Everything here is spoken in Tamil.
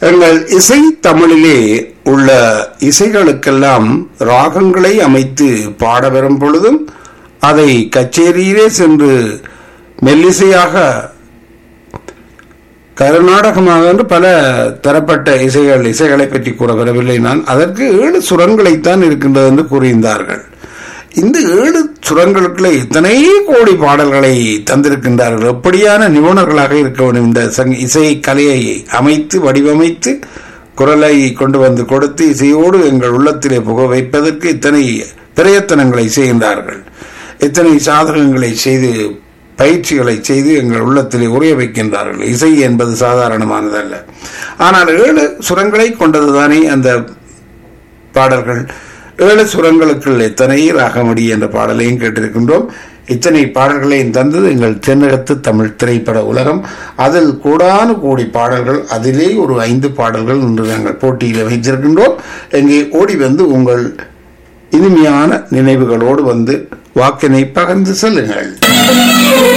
எங்கள் இசை தமிழிலே உள்ள இசைகளுக்கெல்லாம் ராகங்களை அமைத்து பாட வரும் பொழுதும் அதை கச்சேரியிலே சென்று மெல்லிசையாக கர்நாடகமாக என்று பல தரப்பட்ட இசைகள் இசைகளை பற்றி கூற வரவில்லை நான் அதற்கு ஏழு சுரங்களைத்தான் இருக்கின்றது என்று கூறியிருந்தார்கள் இந்த ஏழு சுரங்களுக்குள்ள இத்தனை கோடி பாடல்களை தந்திருக்கின்றார்கள் எப்படியான நிபுணர்களாக இருக்க வேண்டும் இந்த சங் இசை கலையை அமைத்து வடிவமைத்து குரலை கொண்டு வந்து கொடுத்து இசையோடு எங்கள் உள்ளத்திலே புக வைப்பதற்கு இத்தனை பிரயத்தனங்களை செய்கின்றார்கள் இத்தனை சாதகங்களை செய்து பயிற்சிகளை செய்து எங்கள் உள்ளத்திலே உரைய வைக்கின்றார்கள் இசை என்பது சாதாரணமானதல்ல ஆனால் ஏழு சுரங்களை கொண்டதுதானே அந்த பாடல்கள் ஏழு சுரங்களுக்குள் எத்தனை ராகமடி என்ற பாடலையும் கேட்டிருக்கின்றோம் இத்தனை பாடல்களையும் தந்தது எங்கள் தென்னகத்து தமிழ் திரைப்பட உலகம் அதில் கூடான கோடி பாடல்கள் அதிலே ஒரு ஐந்து பாடல்கள் இன்று நாங்கள் போட்டியில் வைத்திருக்கின்றோம் எங்கே ஓடி வந்து உங்கள் இனிமையான நினைவுகளோடு வந்து வாக்கினை பகிர்ந்து செல்லுங்கள்